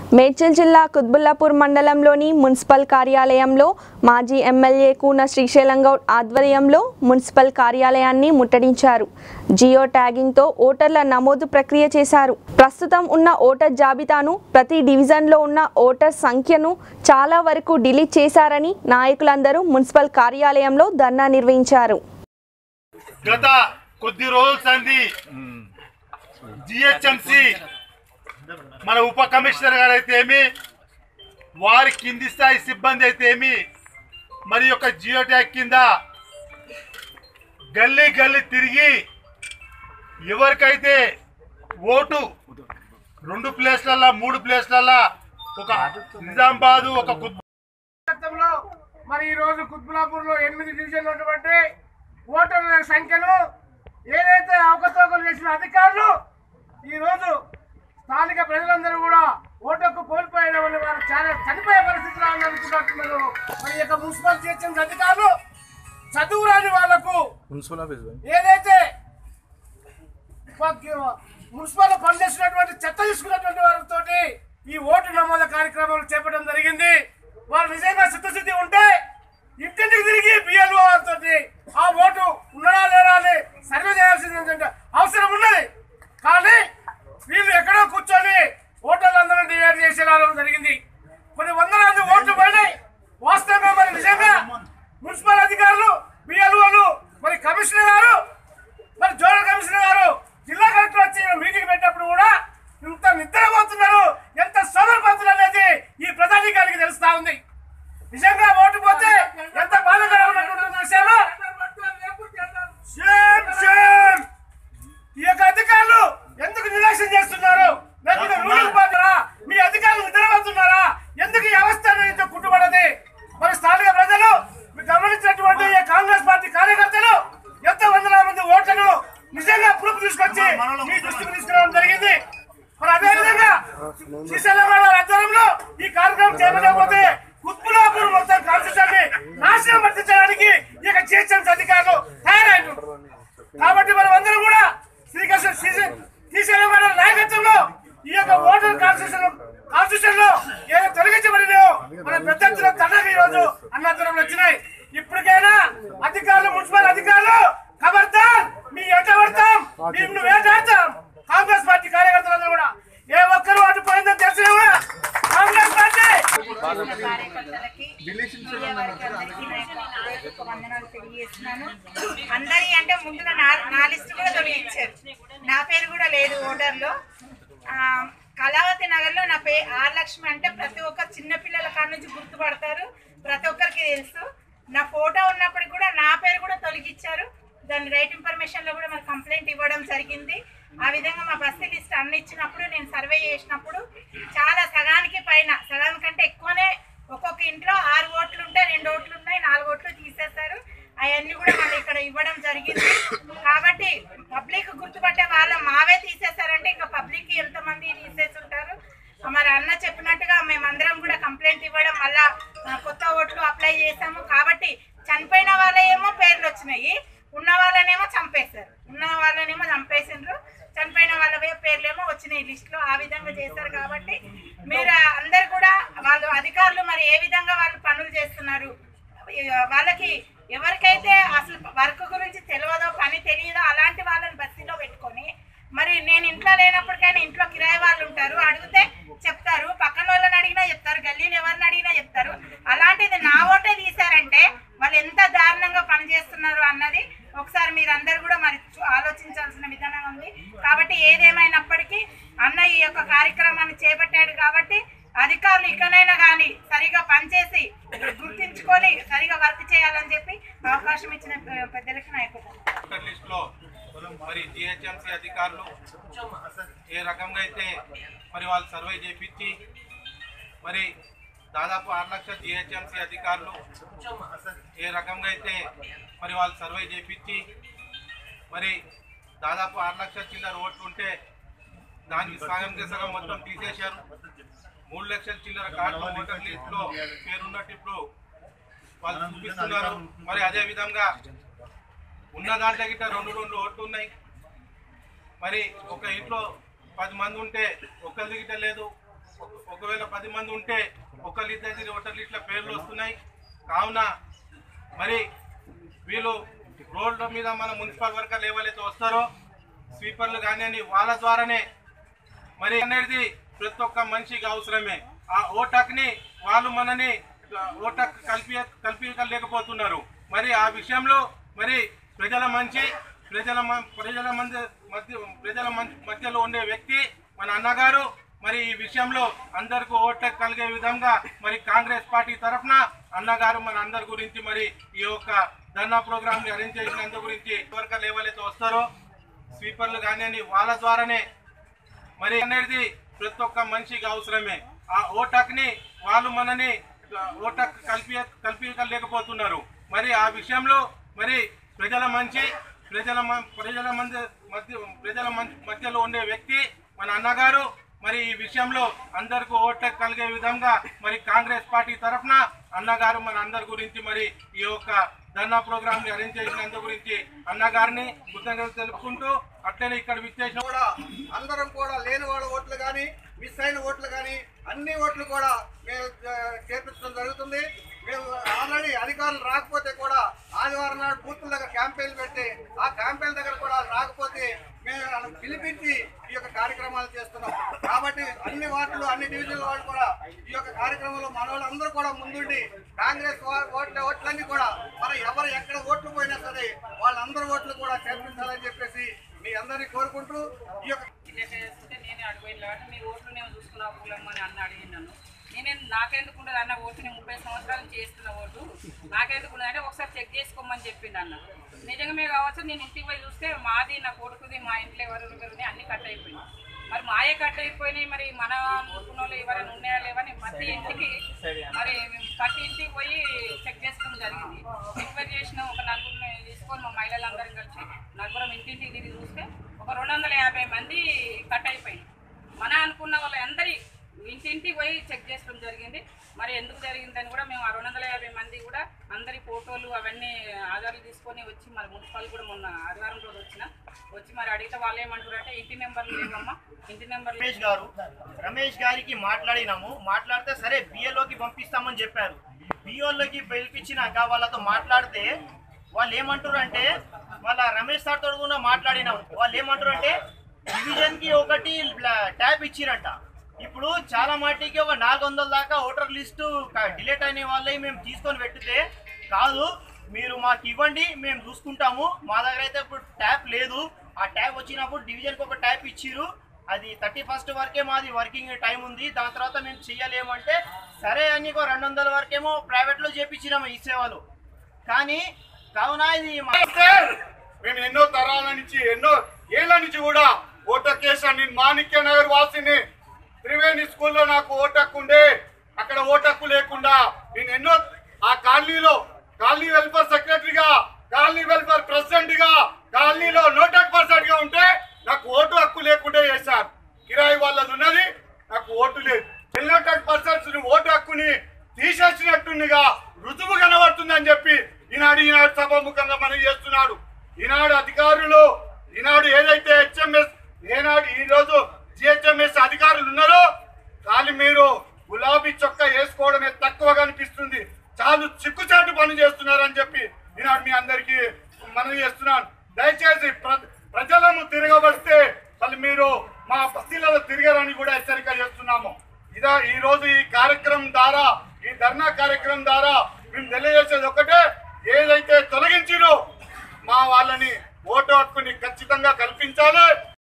మేడ్చల్ జిల్లా కుత్బుల్లాపూర్ మండలంలోని మున్సిపల్ కార్యాలయంలో మాజీ ఎమ్మెల్యే కూన శ్రీశైలం గౌడ్ ఆధ్వర్యంలో మున్సిపల్ కార్యాలయాన్ని ముట్టడించారు జియో ట్యాగింగ్తో ఓటర్ల నమోదు ప్రక్రియ చేశారు ప్రస్తుతం ఉన్న ఓటర్ జాబితాను ప్రతి డివిజన్లో ఉన్న ఓటర్ సంఖ్యను చాలా వరకు డిలీట్ చేశారని నాయకులందరూ మున్సిపల్ కార్యాలయంలో ధర్నా నిర్వహించారు గత కొద్ది రోజుల సంది జిహెచ్ఎంసి మన ఉప కమిషనర్ గారు అయితే ఏమి వారి కింది స్థాయి సిబ్బంది అయితే ఏమి మరి యొక్క జియో ట్యాగ్ కింద గల్లీ గల్లీ తిరిగి ఎవరికైతే ఓటు రెండు ప్లేస్లల్లా మూడు ప్లేస్లల్లా ఒక నిజామాబాదు ఒక కుత్ గతంలో మరి ఈ రోజు కుత్బులాపూర్ లో ఎనిమిది డివిజన్లు ఉన్నటువంటి ఓటర్ల సంఖ్యను ఏదైతే అవకతవకలు చేసిన అధికారులు ఈ రోజు స్థానిక ప్రజలందరూ కూడా ఓటకు కోల్పోయడం వల్ల వారు చాలా చనిపోయే పరిస్థితిలో ఉందనుకుంటున్నారు మరి ఈ యొక్క మున్సిపల్ చేసిన అధికారులు చదువు రాని వాళ్లకు మున్సిపల్ ఆఫీస్ ఏదైతే మున్సిపల్ పనిచేసినటువంటి చెత్త తీసుకున్నటువంటి వారితో ఈ ఓటు నమోదు కార్యక్రమాలు చేపట్టడం జరిగింది వారు నిజంగా చిత్తశుద్ధి ఉంటే ఇంటింటికి తిరిగి బిఎల్ఓ వారితో ఆ ఓటు ఉన్నదా లేదా అని సర్వే చేయాల్సింది ఏంటంటే అవసరం ఉన్నది కానీ వీళ్ళు ఎక్కడో కూర్చొని ఓటర్లందరూ డివైడ్ చేసేలా జరిగింది కొన్ని వందల మంది ఓట్లు పడినాయి వాస్తవంగా మరి నిజంగా మున్సిపల్ అధికారులు బిఎల్ఓలు మరి కమిషనర్ గారు మరి జోనల్ కమిషనర్ గారు జిల్లా కలెక్టర్ వచ్చి మీటింగ్ పెట్టినప్పుడు కూడా ఇంత నిద్రపోతున్నారు ఎంత సోదరపోతున్నారు అనేది ఈ ప్రధానికానికి తెలుస్తా ఉంది నిజంగా ఓటు పోతే ఎంత బాధకరమైనటువంటి విషయాలు షేమ్, షేమ్. ఈ యొక్క అధికారులు ఎందుకు నిర్లక్ష్యం చేస్తున్నారు లేకపోతే రూలింగ్ పార్టీరా మీ అధికారులు నిద్రపోతున్నారా ఎందుకు ఈ అవస్థ అనేది కుట్టుబడది మరి స్థానిక ప్రజలు మీరు గమనించినటువంటి ఈ కాంగ్రెస్ పార్టీ కార్యకర్తలు ఎంత వందల మంది ఓట్లను నిజంగా ప్రూఫ్ తీసుకొచ్చి మీ దృష్టికి తీసుకురావడం జరిగింది మరి అదే విధంగా శ్రీశైలం గారి ఆధ్వర్యంలో ఈ కార్యక్రమం చేపట్టకపోతే కుత్బులాపూర్ మొత్తం కాన్స్టిట్యూషన్ నాశనం పట్టించడానికి ఈ యొక్క జిహెచ్ఎంసీ అధికారులు తయారైన కాబట్టి మనం అందరం కూడా శ్రీకృష్ణ శ్రీశైలం శ్రీశైలం గారి నాయకత్వంలో ఈ యొక్క ఓటర్ కాన్స్టిట్యూషన్ కాన్స్టిట్యూషన్ లో ఏదో తొలగించబడినాయో మన పెద్ద ఎత్తున తనకు ఈ రోజు అన్నదూరం వచ్చినాయి ఇప్పటికైనా అధికారులు మున్సిపల్ అధికారులు ఖబర్దార్ మీ ఎట్ట పడతాం మేము వేటాడతాం కాంగ్రెస్ పార్టీ కార్యకర్తలందరూ కూడా ఏ ఒక్కరు అటు పోయిందని తెలిసినా కూడా కాంగ్రెస్ పార్టీ కార్యకర్తలకి మీడియా వారికి అందరికీ నా యొక్క హృదయపూర్వక వందనాలు తెలియజేస్తున్నాను అందరి అంటే ముందు నా నా లిస్ట్ కూడా తొలగించారు నా పేరు కూడా లేదు ఓటర్లో ఆ, కళావతి నగర్లో నా పే ఆర్ లక్ష్మి అంటే ప్రతి ఒక్క చిన్న పిల్లల కాడ నుంచి గుర్తుపడతారు ప్రతి ఒక్కరికి తెలుసు నా ఫోటో ఉన్నప్పుడు కూడా నా పేరు కూడా తొలగించారు దాని రైట్ ఇన్ఫర్మేషన్ లో కూడా మరి కంప్లైంట్ ఇవ్వడం జరిగింది ఆ విధంగా మా బస్తీ లిస్ట్ అన్ని ఇచ్చినప్పుడు నేను సర్వే చేసినప్పుడు చాలా సగానికి పైన సగానికంటే ఎక్కువనే ఒక్కొక్క ఇంట్లో ఆరు ఓట్లు ఉంటే రెండు ఓట్లు ఉన్నాయి నాలుగు ఓట్లు తీసేస్తారు అవన్నీ కూడా మళ్ళీ ఇక్కడ ఇవ్వడం జరిగింది కాబట్టి పబ్లిక్ గుర్తుపట్టే వాళ్ళ మావే తీసేస్తారంటే ఇంకా పబ్లిక్ ఎంతమంది తీసేస్తుంటారు మరి అన్న చెప్పినట్టుగా మేమందరం కూడా కంప్లైంట్ ఇవ్వడం మళ్ళా ఆ, కొత్త ఓట్లు అప్లై చేసాము కాబట్టి చనిపోయిన వాళ్ళేమో పేర్లు వచ్చినాయి ఉన్న వాళ్ళనేమో చంపేశారు ఉన్న వాళ్ళనేమో చంపేసిండ్రు చనిపోయిన వాళ్ళ పేర్లేమో వచ్చినాయి లిస్ట్ లో ఆ విధంగా చేశారు కాబట్టి మీరు అందరు కూడా వాళ్ళు అధికారులు మరి ఏ విధంగా వాళ్ళు పనులు చేస్తున్నారు వాళ్ళకి ఎవరికైతే అసలు వర్క్ గురించి తెలియదో పని తెలియదో అలాంటి వాళ్ళని బస్తీలో పెట్టుకొని మరి నేను ఇంట్లో లేనప్పటికైనా ఇంట్లో కిరాయి వాళ్ళు ఉంటారు అడిగితే చెప్తారు పక్కన వాళ్ళని అడిగినా చెప్తారు గల్లీని ఎవరిని అడిగినా చెప్తారు అలాంటిది నా ఓటే తీశారంటే వాళ్ళు ఎంత దారుణంగా పనిచేస్తున్నారు అన్నది ఒకసారి మీరందరూ కూడా మరి చూ- ఆలోచించాల్సిన విధానం ఉంది కాబట్టి ఏదేమైనప్పటికీ అన్న ఈ యొక్క కార్యక్రమాన్ని చేపట్టాడు కాబట్టి అధికారులు ఇకనైనా కానీ సరిగా పనిచేసి గుర్తించుకొని సరిగా వర్క్ చేయాలని చెప్పి అవకాశం ఇచ్చిన పె- పెద్దలకి నాయకుడు ఓటర్ లిస్ట్ లో మరి జిహెచ్ఎంసీ అధికారులు ఏ రకంగా అయితే మరి వాళ్ళు సర్వే చేపించి మరి దాదాపు ఆరు లక్షల జిహెచ్ఎంసీ అధికారులు ఏ రకంగా అయితే మరి వాళ్ళు సర్వే చేపించి మరి దాదాపు ఆరు లక్షల చిల్లర ఓట్లు ఉంటే దానికి సగం సగం మొత్తం తీసేశారు మూడు లక్షల చిల్లర కార్డు ఓటర్ లిస్ట్ లో పేరున్నట్టు ఇప్పుడు వాళ్ళు చూపిస్తున్నారు మరి అదే విధంగా ఉన్న దాంట్లో గిట్ట రెండు రెండు ఓట్లు ఉన్నాయి మరి ఒక ఇంట్లో పది మంది ఉంటే ఒక్కరి గిట్ట లేదు ఒక- ఒకవేళ పది మంది ఉంటే ఒకళ్ళిద్దరి ఓటర్లు ఇట్లా పేర్లు వస్తున్నాయి కావున మరి వీళ్ళు రోడ్ల మీద మన మున్సిపల్ వర్కర్లు ఎవరైతే వస్తారో స్వీపర్లు కానీ వాళ్ళ ద్వారానే మరి అనేది ప్రతి ఒక్క మనిషికి అవసరమే ఆ ఓటక్ని వాళ్ళు మనని ఓటక్ కల్పి కల్పించలేకపోతున్నారు మరి ఆ విషయంలో మరి ప్రజల మంచి ప్రజల మ- ప్రజల మధ్య మధ్య ప్రజల మధ్య- మధ్యలో ఉండే వ్యక్తి మన అన్నగారు మరి ఈ విషయంలో అందరికీ ఓటక్ కలిగే విధంగా మరి కాంగ్రెస్ పార్టీ తరఫున అన్నగారు మన అందరి గురించి మరి ఈ యొక్క ధర్నా ప్రోగ్రామ్ ని అరేంజ్ చేసినందు గురించి వర్కర్లు ఎవరైతే వస్తారో స్వీపర్లు కానీ వాళ్ళ ద్వారానే మరి అనేది ప్రతి ఒక్క మనిషికి అవసరమే ఆ ఓటక్ని వాళ్ళు మనని ఓటక్ కల్పి కల్పించలేకపోతున్నారు మరి ఆ విషయంలో మరి ప్రజల మంచి ప్రజల మ- ప్రజల మధ్య మధ్య ప్రజల మధ్య- మధ్యలో ఉండే వ్యక్తి మన అన్నగారు మరి ఈ విషయంలో అందరికీ ఓటక్ కలిగే విధంగా మరి కాంగ్రెస్ పార్టీ తరఫున అన్నగారు మన అందరి గురించి మరి ఈ యొక్క ధర్నా ప్రోగ్రామ్ ని అరేంజ్ చేసినందు గురించి అన్నగారిని కృతజ్ఞతలు తెలుపుకుంటూ అట్లనే ఇక్కడ విచ్చేసిన కూడా అందరం కూడా లేని వాళ్ళ ఓట్లు కానీ మిస్ అయిన ఓట్లు కానీ అన్ని ఓట్లు కూడా మేము ఆ, చేర్పించడం జరుగుతుంది మేము ఆల్రెడీ అధికారులు రాకపోతే కూడా ఆదివారం నాడు బూతుల దగ్గర క్యాంపెయిన్ పెట్టి ఆ క్యాంపెయిన్ దగ్గర కూడా రాకపోతే మేము వాళ్ళని పిలిపించి ఈ యొక్క కార్యక్రమాలు చేస్తున్నాం కాబట్టి అన్ని వార్డులు అన్ని డివిజన్ల వాళ్ళు కూడా ఈ యొక్క కార్యక్రమంలో మన వాళ్ళందరూ కూడా ముందుండి కాంగ్రెస్ వా- ఓట్ల ఓట్లన్నీ కూడా మన ఎవరు ఎక్కడ ఓట్లు పోయినా సరే వాళ్ళందరి ఓట్లు కూడా చేర్పించాలని చెప్పేసి మీ అందరినీ కోరుకుంటూ ఈ యొక్క చేస్తుంటే నేనే అడిగిపోయింది కాబట్టి మీ ఓట్లు నేను చూసుకున్నా పూలమ్మని అన్న అడిగింది నన్ను నేనే నాకెందుకు ఉండదు అన్న ఓటు నేను ముప్పై సంవత్సరాలు చేస్తున్న ఓటు నాకెందుకు ఉండదు అంటే ఒకసారి చెక్ చేసుకోమని చెప్పింది అన్న నిజంగా కావచ్చు నేను ఇంటికి పోయి చూస్తే మాది నా కొడుకుది మా ఇంట్లో ఎవరు ఎవరిది అన్ని కట్ అయిపోయినాయి మరి మాయే కట్ అయిపోయినాయి మరి మన అనుకున్న వాళ్ళు ఎవరైనా ఉన్నాయా లేవని ప్రతి ఇంటికి మరి మేము ప్రతి ఇంటికి పోయి చెక్ చేసుకోవడం జరిగింది ఎంక్వైరీ చేసిన ఒక నలుగురిని తీసుకొని మా మహిళలందరం కలిసి నలుగురం ఇంటింటికి తిరిగి చూస్తే ఒక రెండు వందల యాభై మంది కట్ అయిపోయింది మన అనుకున్న వాళ్ళ అందరి ఇంటింటికి పోయి చెక్ చేసుకోవడం జరిగింది మరి ఎందుకు జరిగిందని కూడా మేము ఆ రెండు వందల యాభై మంది కూడా అందరి ఫోటోలు అవన్నీ ఆధారాలు తీసుకొని వచ్చి మరి మున్సిపల్ కూడా మొన్న ఆదివారం రోజు వచ్చిన వచ్చి మరి అడిగితే వాళ్ళు ఏమంటారు అంటే ఇంటి నెంబర్లు లేవమ్మా ఇంటి నెంబర్లు రమేష్ గారు రమేష్ గారికి మాట్లాడినాము మాట్లాడితే సరే బిఏలోకి పంపిస్తామని చెప్పారు బిఓలోకి పిలిపించినాక వాళ్ళతో మాట్లాడితే వాళ్ళు ఏమంటారు అంటే వాళ్ళ రమేష్ సార్ తోడు కూడా మాట్లాడినాము వాళ్ళు ఏమంటారు అంటే డివిజన్ కి ఒకటి ట్యాబ్ ఇచ్చిరంట ఇప్పుడు చాలా మట్టికి ఒక నాలుగు వందల దాకా ఓటర్ లిస్టు డిలీట్ అయిన వాళ్ళవి మేము తీసుకొని పెట్టితే కాదు మీరు మాకు ఇవ్వండి మేము చూసుకుంటాము మా దగ్గర అయితే ఇప్పుడు ట్యాప్ లేదు ఆ ట్యాప్ వచ్చినప్పుడు డివిజన్కి ఒక ట్యాప్ ఇచ్చిరు అది థర్టీ ఫస్ట్ వరకే మాది వర్కింగ్ టైం ఉంది దాని తర్వాత మేము చెయ్యలేము అంటే సరే అని ఇంకో రెండు వందల వరకేమో ప్రైవేట్లో చేపించినాము ఈ సేవలు కానీ కావున ఇది మా- సార్ మేము ఎన్నో తరాల నుంచి ఎన్నో ఏళ్ల నుంచి కూడా ఓటర్ కేసు నేను మాణిక్య నగర్ వాసిని త్రివేణి స్కూల్లో నాకు ఓటక్కు ఉండే అక్కడ ఓటక్కు లేకుండా నేను ఎన్నో ఆ కాలనీలో కాలనీ వెల్ఫేర్ సెక్రటరీగా కాలనీ వెల్ఫేర్ ప్రెసిడెంట్ గా కాలనీలో నోటెడ్ పర్సెంట్ గా ఉంటే నాకు ఓటు హక్కు లేకుండా చేశారు కిరాయి వాళ్ళది ఉన్నది నాకు ఓటు లేదు నోటెడ్ పర్సన్స్ ఓటు హక్కుని తీసేసినట్టుగా రుజువు కనబడుతుందని చెప్పి ఈనాడు ఈనాడు సభాముఖంగా మనం చేస్తున్నాడు ఈనాడు అధికారులు ఈనాడు ఏదైతే హెచ్ఎంఎస్ ఏనాడు ఈ రోజు జిహెచ్ఎంఎస్ అధికారులు ఉన్నారో కానీ మీరు గులాబీ చొక్కా వేసుకోవడమే తక్కువ కనిపిస్తుంది చాలు చిక్కుచాటు పని చేస్తున్నారని చెప్పి ఈనాడు మీ అందరికీ మనం చేస్తున్నాను దయచేసి ప్ర- ప్రజలను తిరగబడితే మళ్ళీ మీరు మా బస్తీలలో తిరగరని కూడా హెచ్చరిక చేస్తున్నాము ఇదా ఈ రోజు ఈ కార్యక్రమం ద్వారా ఈ ధర్నా కార్యక్రమం ద్వారా మేము తెలియజేసేది ఒకటే ఏదైతే తొలగించినో మా వాళ్ళని ఓటు హక్కుని ఖచ్చితంగా కల్పించాలి